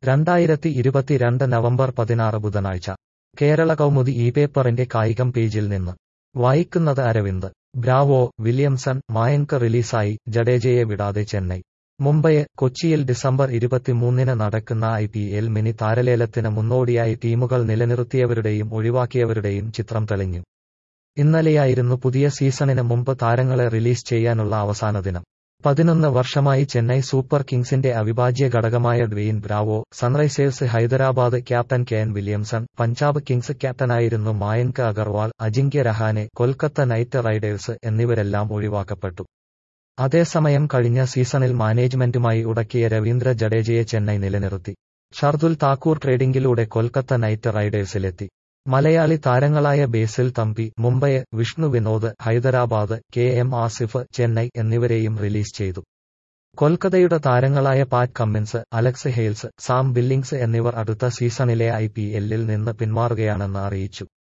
രണ്ടായിരത്തി ഇരുപത്തിരണ്ട് നവംബർ പതിനാറ് ബുധനാഴ്ച കേരള കൗമുദി ഈ പേപ്പറിന്റെ കായികം പേജിൽ നിന്ന് വായിക്കുന്നത് അരവിന്ദ് ബ്രാവോ വില്യംസൺ മായങ്ക് റിലീസായി ജഡേജയെ വിടാതെ ചെന്നൈ മുംബൈ കൊച്ചിയിൽ ഡിസംബർ ഇരുപത്തിമൂന്നിന് നടക്കുന്ന ഐ പി എൽ മിനി താരലേലത്തിന് മുന്നോടിയായി ടീമുകൾ നിലനിർത്തിയവരുടെയും ഒഴിവാക്കിയവരുടെയും ചിത്രം തെളിഞ്ഞു ഇന്നലെയായിരുന്നു പുതിയ സീസണിന് മുമ്പ് താരങ്ങളെ റിലീസ് ചെയ്യാനുള്ള അവസാന ദിനം പതിനൊന്ന് വർഷമായി ചെന്നൈ സൂപ്പർ കിങ്സിന്റെ അവിഭാജ്യ ഘടകമായ Dwayne Bravo Sunrisers Hyderabad captain Kane Williamson Punjab kings ക്യാപ്റ്റനായിരുന്നു മായങ്ക് അഗർവാൾ അജിങ്ക്യ രഹാനെ കൊൽക്കത്ത നൈറ്റ് റൈഡേഴ്സ് എന്നിവരെല്ലാം ഒഴിവാക്കപ്പെട്ടു അതേസമയം കഴിഞ്ഞ സീസണിൽ മാനേജ്മെന്റുമായി ഉടക്കിയ രവീന്ദ്ര ജഡേജയെ ചെന്നൈ നിലനിർത്തി ഷർദുൽ താക്കൂർ ട്രേഡിംഗിലൂടെ കൊൽക്കത്ത നൈറ്റ് റൈഡേഴ്സിലെത്തി മലയാളി താരങ്ങളായ Basil Thampi Mumbai Vishnu Vinod Hyderabad K M Asif Chennai എന്നിവരെയും റിലീസ് ചെയ്തു കൊൽക്കത്തയുടെ താരങ്ങളായ Pat Cummins Alex Hales Sam Billings എന്നിവർ അടുത്ത സീസണിലെ ഐ പി എല്ലിൽ നിന്ന് പിന്മാറുകയാണെന്ന് അറിയിച്ചു